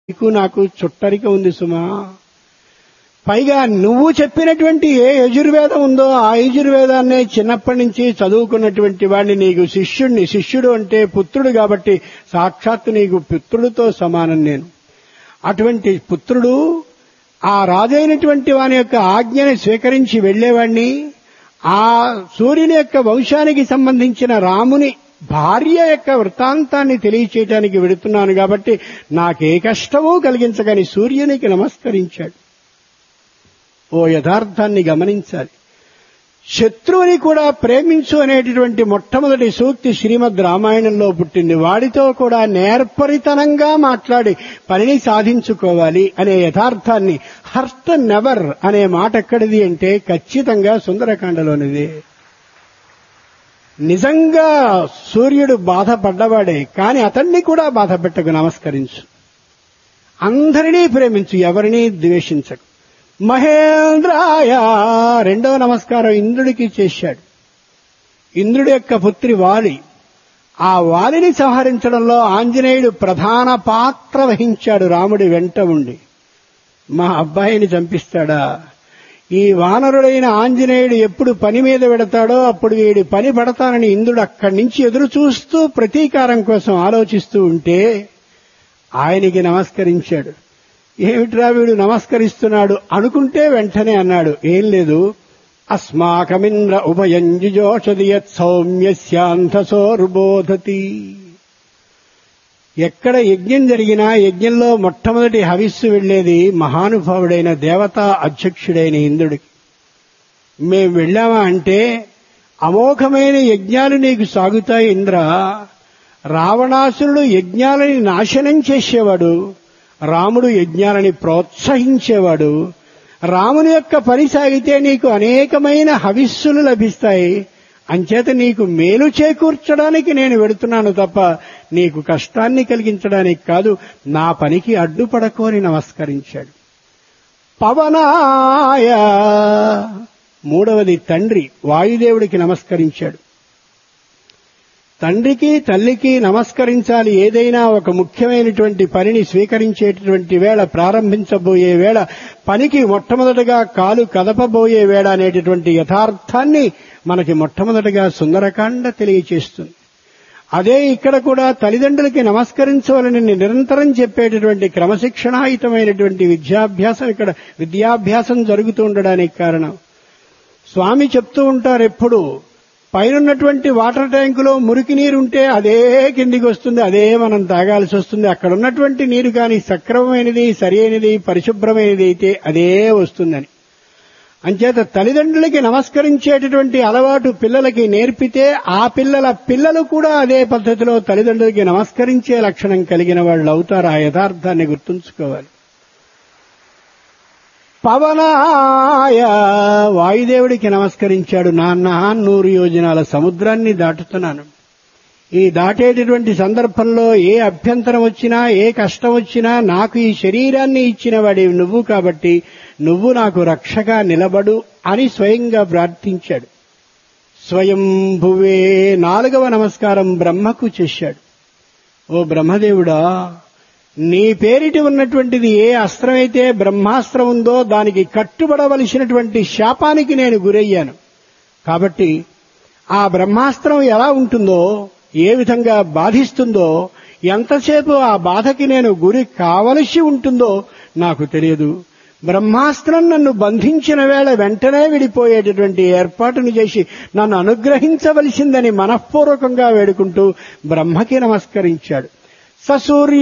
నీకు నాకు చుట్టరిక ఉంది సుమా పైగా నువ్వు చెప్పినటువంటి ఏ యజుర్వేదం ఉందో ఆ యజుర్వేదాన్నే చిన్నప్పటి నుంచి చదువుకున్నటువంటి వాడిని నీకు శిష్యుడిని శిష్యుడు అంటే పుత్రుడు కాబట్టి సాక్షాత్తు నీకు పుత్రుడితో సమానం నేను అటువంటి పుత్రుడు ఆ రాజైనటువంటి వాని యొక్క ఆజ్ఞని స్వీకరించి వెళ్లేవాణ్ణి ఆ సూర్యుని యొక్క వంశానికి సంబంధించిన రాముని భార్య యొక్క వృత్తాంతాన్ని తెలియచేయటానికి వెడుతున్నాను కాబట్టి నాకే కష్టమూ కలిగించగని సూర్యునికి నమస్కరించాడు ఓ యథార్థాన్ని గమనించాలి శత్రువుని కూడా ప్రేమించు అనేటటువంటి మొట్టమొదటి సూక్తి శ్రీమద్ రామాయణంలో పుట్టింది వాడితో కూడా నేర్పరితనంగా మాట్లాడి పనిని సాధించుకోవాలి అనే యథార్థాన్ని హర్ట్ నెవర్ అనే మాట ఎక్కడిది అంటే ఖచ్చితంగా సుందరకాండలోనిది నిజంగా సూర్యుడు బాధపడ్డవాడే కాని అతన్ని కూడా బాధ పెట్టకు నమస్కరించు అందరినీ ప్రేమించు ఎవరినీ ద్వేషించకు మహేంద్రాయ రెండవ నమస్కారం ఇంద్రుడికి చేశాడు ఇంద్రుడి యొక్క పుత్రి వాలి ఆ వాలిని సంహరించడంలో ఆంజనేయుడు ప్రధాన పాత్ర వహించాడు రాముడి వెంట ఉండి మా అబ్బాయిని చంపిస్తాడా ఈ వానరుడైన ఆంజనేయుడు ఎప్పుడు పని మీద పెడతాడో అప్పుడు వీడి పని పడతానని ఇంద్రుడు అక్కడి నుంచి ఎదురు చూస్తూ ప్రతీకారం కోసం ఆలోచిస్తూ ఉంటే ఆయనకి నమస్కరించాడు ఏమిట్రా వీడు నమస్కరిస్తున్నాడు అనుకుంటే వెంటనే అన్నాడు ఏం లేదు అస్మాకమింద్ర ఉభయంజుజోషది యత్ సౌమ్యస్యాంధసోర్బోధతి ఎక్కడ యజ్ఞం జరిగినా యజ్ఞంలో మొట్టమొదటి హవిస్సు వెళ్లేది మహానుభావుడైన దేవతా అధ్యక్షుడైన ఇంద్రుడికి మేం వెళ్ళామా అంటే అమోఘమైన యజ్ఞాలు నీకు సాగుతాయి ఇంద్ర రావణాసురుడు యజ్ఞాలని నాశనం చేసేవాడు రాముడు యజ్ఞాలని ప్రోత్సహించేవాడు రాముని యొక్క పని సాగితే నీకు అనేకమైన హవిస్సులు లభిస్తాయి అంచేత నీకు మేలు చేకూర్చడానికి నేను వెడుతున్నాను తప్ప నీకు కష్టాన్ని కలిగించడానికి కాదు నా పనికి అడ్డుపడకోని నమస్కరించాడు పవనాయ మూడవది తండ్రి వాయుదేవుడికి నమస్కరించాడు తండ్రికి తల్లికి నమస్కరించాలి ఏదైనా ఒక ముఖ్యమైనటువంటి పనిని స్వీకరించేటటువంటి వేళ ప్రారంభించబోయే వేళ పనికి మొట్టమొదటగా కాలు కదపబోయే వేళ అనేటటువంటి యథార్థాన్ని మనకి మొట్టమొదటగా సుందరకాండ తెలియచేస్తుంది అదే ఇక్కడ కూడా తల్లిదండ్రులకి నమస్కరించవాలని నిరంతరం చెప్పేటటువంటి క్రమశిక్షణాయుతమైనటువంటి విద్యాభ్యాసం ఇక్కడ విద్యాభ్యాసం జరుగుతూ ఉండడానికి కారణం స్వామి చెప్తూ ఉంటారు ఎప్పుడు పైనున్నటువంటి వాటర్ ట్యాంకులో మురికి నీరు ఉంటే అదే కిందికి వస్తుంది అదే మనం తాగాల్సి వస్తుంది అక్కడ ఉన్నటువంటి నీరు కానీ సక్రమమైనది సరైనది పరిశుభ్రమైనది అయితే అదే వస్తుందని అంచేత తల్లిదండ్రులకి నమస్కరించేటటువంటి అలవాటు పిల్లలకి నేర్పితే ఆ పిల్లల పిల్లలు కూడా అదే పద్ధతిలో తల్లిదండ్రులకి నమస్కరించే లక్షణం కలిగిన వాళ్ళు అవుతారు ఆ యథార్థాన్ని గుర్తుంచుకోవాలి పవనాయ వాయుదేవుడికి నమస్కరించాడు నాన్న నూరు యోజనాల సముద్రాన్ని దాటుతున్నాను ఈ దాటేటటువంటి సందర్భంలో ఏ అభ్యంతరం వచ్చినా ఏ కష్టం వచ్చినా నాకు ఈ శరీరాన్ని ఇచ్చిన వాడి నువ్వు కాబట్టి నువ్వు నాకు రక్షగా నిలబడు అని స్వయంగా ప్రార్థించాడు స్వయంభువే నాలుగవ నమస్కారం బ్రహ్మకు చేశాడు ఓ బ్రహ్మదేవుడా నీ పేరిటి ఉన్నటువంటిది ఏ అస్త్రమైతే బ్రహ్మాస్త్రం ఉందో దానికి కట్టుబడవలసినటువంటి శాపానికి నేను గురయ్యాను కాబట్టి ఆ బ్రహ్మాస్త్రం ఎలా ఉంటుందో ఏ విధంగా బాధిస్తుందో ఎంతసేపు ఆ బాధకి నేను గురి కావలసి ఉంటుందో నాకు తెలియదు బ్రహ్మాస్త్రం నన్ను బంధించిన వేళ వెంటనే విడిపోయేటటువంటి ఏర్పాటును చేసి నన్ను అనుగ్రహించవలసిందని మనఃపూర్వకంగా వేడుకుంటూ బ్రహ్మకి నమస్కరించాడు ససూర్య